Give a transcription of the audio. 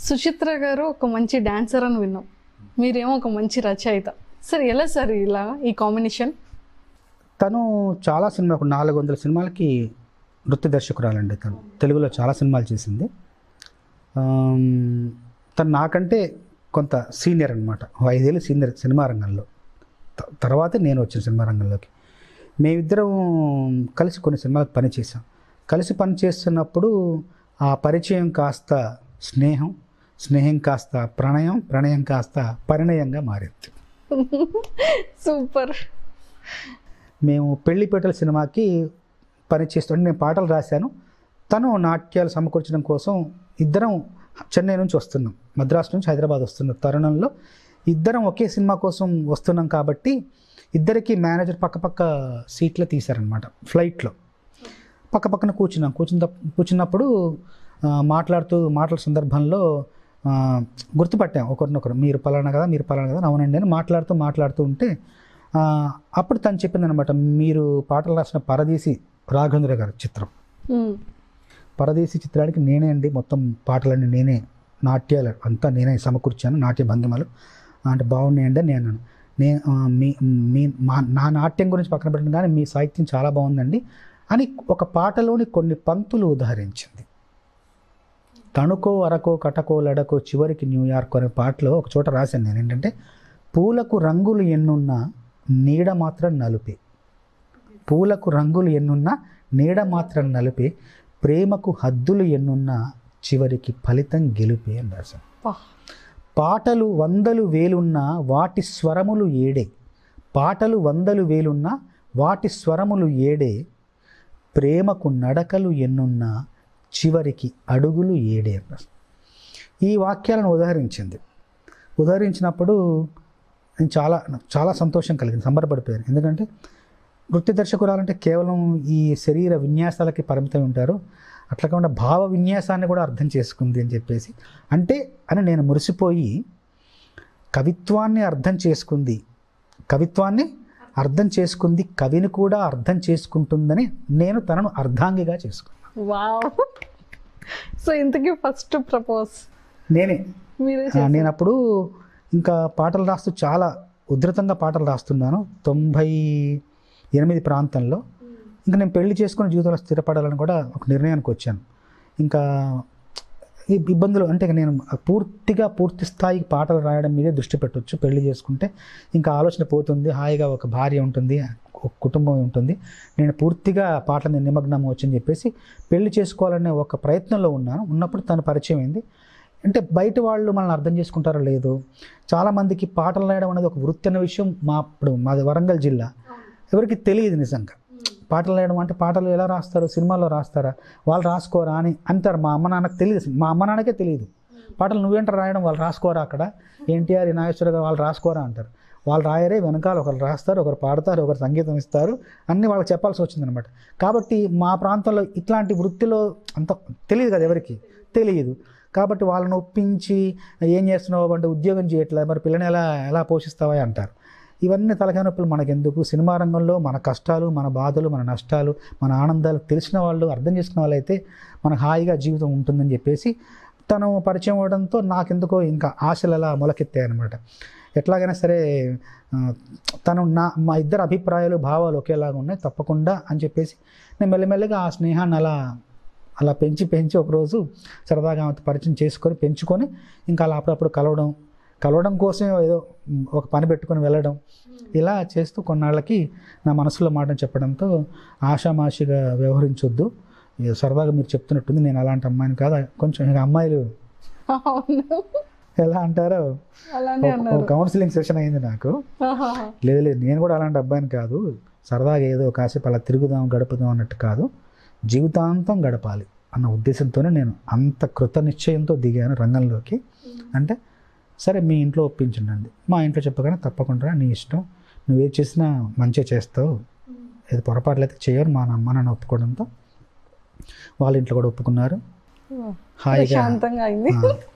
సుచిత్ర గారు ఒక మంచి డాన్సర్ అని విన్నాం మీరేమో ఒక మంచి రచయిత సార్ ఎలా సార్ ఇలా ఈ కాంబినేషన్ తను చాలా సినిమా ఒక నాలుగు వందల సినిమాలకి నృత్య దర్శకురాలండి తను తెలుగులో చాలా సినిమాలు చేసింది ఆమ్, తను నాకంటే కొంత సీనియర్ అనమాట ఐదేళ్ళు సీనియర్ సినిమా రంగంలో త- తర్వాతే నేను వచ్చిన సినిమా రంగంలోకి మేమిద్దరం కలిసి కొన్ని సినిమాలకు పనిచేసాం కలిసి పని చేస్తున్నప్పుడు ఆ పరిచయం కాస్త స్నేహం స్నేహం కాస్త ప్రణయం ప్రణయం కాస్త పరిణయంగా మారింది సూపర్ మేము పెళ్లిపేటల సినిమాకి పనిచేస్తుంటే నేను పాటలు రాశాను తను నాట్యాలు సమకూర్చడం కోసం ఇద్దరం చెన్నై నుంచి వస్తున్నాం మద్రాసు నుంచి హైదరాబాద్ వస్తున్న తరుణంలో ఇద్దరం ఒకే సినిమా కోసం వస్తున్నాం కాబట్టి ఇద్దరికి మేనేజర్ పక్క పక్క సీట్లో తీశారనమాట ఫ్లైట్లో పక్క పక్కన కూర్చున్నాం కూర్చున్న కూర్చున్నప్పుడు ఆ, మాట్లాడుతూ మాటల సందర్భంలో ఆ, గుర్తుపట్టాం ఒకరినొకరు మీరు పలానా కదా మీరు పలానా కదా అవునండి అని మాట్లాడుతూ మాట్లాడుతూ ఉంటే ఆ, అప్పుడు తను చెప్పింది అనమాట మీరు పాటలు రాసిన పరదేశి రాఘవేంద్ర గారి చిత్రం పరదేశీ చిత్రానికి నేనే అండి మొత్తం పాటలన్నీ నేనే నాట్యాలు అంతా నేనే సమకూర్చాను నాట్య భంగిమలు అంటే బాగున్నాయండి అని నేను అన్నాను. నే ఆ, మీ మీ మా నా నాట్యం గురించి పక్కన పెట్టిన కానీ మీ సాహిత్యం చాలా బాగుందండి అని ఒక పాటలోని కొన్ని పంక్తులు ఉదహరించింది తణుకో అరకో కటకో లడకో చివరికి న్యూయార్క్ అనే పాటలో ఒక చోట రాశాను నేను ఏంటంటే పూలకు రంగులు ఎన్నున్నా నీడ మాత్రం నలుపే పూలకు రంగులు ఎన్నున్నా నీడ మాత్రం నలిపే ప్రేమకు హద్దులు ఎన్నున్నా చివరికి ఫలితం గెలుపే అని రాశాను పాటలు వందలు వేలున్నా వాటి స్వరములు ఏడే పాటలు వందలు వేలున్నా వాటి స్వరములు ఏడే ప్రేమకు నడకలు ఎన్నున్నా చివరికి అడుగులు ఏడే అని రాశాను. ఈ వాక్యాలను ఉదహరించింది ఉదహరించినప్పుడు నేను చాలా నాకు చాలా సంతోషం కలిగింది సంబరపడిపోయాను ఎందుకంటే నృత్య దర్శకురాలంటే కేవలం ఈ శరీర విన్యాసాలకి పరిమితం ఉంటారు అట్లా కాకుండా భావ విన్యాసాన్ని కూడా అర్థం చేసుకుంది అని చెప్పేసి అంటే అని నేను మురిసిపోయి కవిత్వాన్ని అర్థం చేసుకుంది కవిత్వాన్ని అర్థం చేసుకుంది కవిని కూడా అర్థం చేసుకుంటుందని నేను తనను అర్ధాంగిగా చేసుకున్నాను వావ్ సో ఇంతకీ ఫస్ట్ ప్రపోజ్ నేనే మీరే ఆ, నేను అప్పుడు ఇంకా పాటలు రాస్తూ చాలా ఉధృతంగా పాటలు రాస్తున్నాను తొంభై ఎనిమిది ప్రాంతంలో ఇంకా నేను పెళ్లి చేసుకుని జీవితంలో స్థిరపడాలని కూడా ఒక నిర్ణయానికి వచ్చాను ఇంకా ఈ ఇబ్బందులు అంటే ఇక నేను పూర్తిగా పూర్తి స్థాయికి పాటలు రాయడం మీదే దృష్టి పెట్టొచ్చు పెళ్లి చేసుకుంటే ఇంకా ఆలోచన పోతుంది హాయిగా ఒక భార్య ఉంటుంది ఒక కుటుంబం ఉంటుంది నేను పూర్తిగా పాటల మీద నిమగ్నం వచ్చని చెప్పేసి పెళ్లి చేసుకోవాలనే ఒక ప్రయత్నంలో ఉన్నాను ఉన్నప్పుడు తను పరిచయం అయింది అంటే బయట వాళ్ళు మనల్ని అర్థం చేసుకుంటారో లేదో చాలామందికి పాటలు రాయడం అనేది ఒక వృత్తి అనే విషయం మా ఇప్పుడు మాది వరంగల్ జిల్లా ఎవరికి తెలియదు నిజంగా పాటలు రాయడం అంటే పాటలు ఎలా రాస్తారు సినిమాల్లో రాస్తారా వాళ్ళు రాసుకోరా అని అంటారు మా అమ్మ నాన్నకి తెలియదు మా అమ్మ నాన్నకే తెలియదు పాటలు నువ్వేంటారు రాయడం వాళ్ళు రాసుకోరా అక్కడ ఎన్టీఆర్ నాగేశ్వర గారు వాళ్ళు రాసుకోరా అంటారు వాళ్ళు రాయరే వెనకాల ఒకరు రాస్తారు ఒకరు పాడతారు ఒకరు సంగీతం ఇస్తారు అన్నీ వాళ్ళకి చెప్పాల్సి వచ్చిందనమాట కాబట్టి మా ప్రాంతంలో ఇట్లాంటి వృత్తిలో అంత తెలియదు కదా ఎవరికి తెలియదు కాబట్టి వాళ్ళని ఒప్పించి ఏం చేస్తున్నావు అంటే ఉద్యోగం చేయట్లేదు మరి పిల్లని ఎలా ఎలా పోషిస్తావా అంటారు ఇవన్నీ తలకాయ నొప్పులు మనకెందుకు సినిమా రంగంలో మన కష్టాలు మన బాధలు మన నష్టాలు మన ఆనందాలు తెలిసిన వాళ్ళు అర్థం చేసుకున్న వాళ్ళైతే మనకు హాయిగా జీవితం ఉంటుందని చెప్పేసి తను పరిచయం అవ్వడంతో నాకెందుకో ఇంకా ఆశలు అలా మొలకెత్తాయి అనమాట ఎట్లాగైనా సరే ఆ, తను నా మా ఇద్దరు అభిప్రాయాలు భావాలు ఒకేలాగా ఉన్నాయి తప్పకుండా అని చెప్పేసి నేను మెల్లమెల్లగా ఆ స్నేహాన్ని అలా అలా పెంచి పెంచి ఒకరోజు సరదాగా ఆమెతో పరిచయం చేసుకొని పెంచుకొని ఇంకా అలా అప్పుడప్పుడు కలవడం కలవడం కోసమే ఏదో ఒక పని పెట్టుకొని వెళ్ళడం ఇలా చేస్తూ కొన్నాళ్ళకి నా మనసులో మాటను చెప్పడంతో ఆషామాషిగా వ్యవహరించొద్దు ఏదో సరదాగా మీరు చెప్తున్నట్టుంది నేను అలాంటి అమ్మాయిని కాదు కొంచెం ఇక అమ్మాయిలు అవును ఎలా అంటారో అలానే ఒక- అన్నారు ఒక కౌన్సిలింగ్ సెషన్ అయింది నాకు ఆహాహా. లేదు లేదు నేను కూడా అలాంటి అబ్బాయిని కాదు సరదాగా ఏదో కాసేపు అలా తిరుగుదాం గడుపుదాం అన్నట్టు కాదు జీవితాంతం గడపాలి అన్న ఉద్దేశంతోనే నేను అంత కృత నిశ్చయంతో దిగాను రంగంలోకి అంటే సరే మీ ఇంట్లో ఒప్పించండి మా ఇంట్లో చెప్పగానే తప్పకుండా నీ ఇష్టం నువ్వు ఏది చేసినా మంచిగా చేస్తావు ఏది పొరపాట్లు అయితే చేయరు మా అమ్మ నాన్న ఒప్పుకోవడంతో వాళ్ళ ఇంట్లో కూడా ఒప్పుకున్నారు హాయిగా ప్రశాంతంగా అయింది ఆ,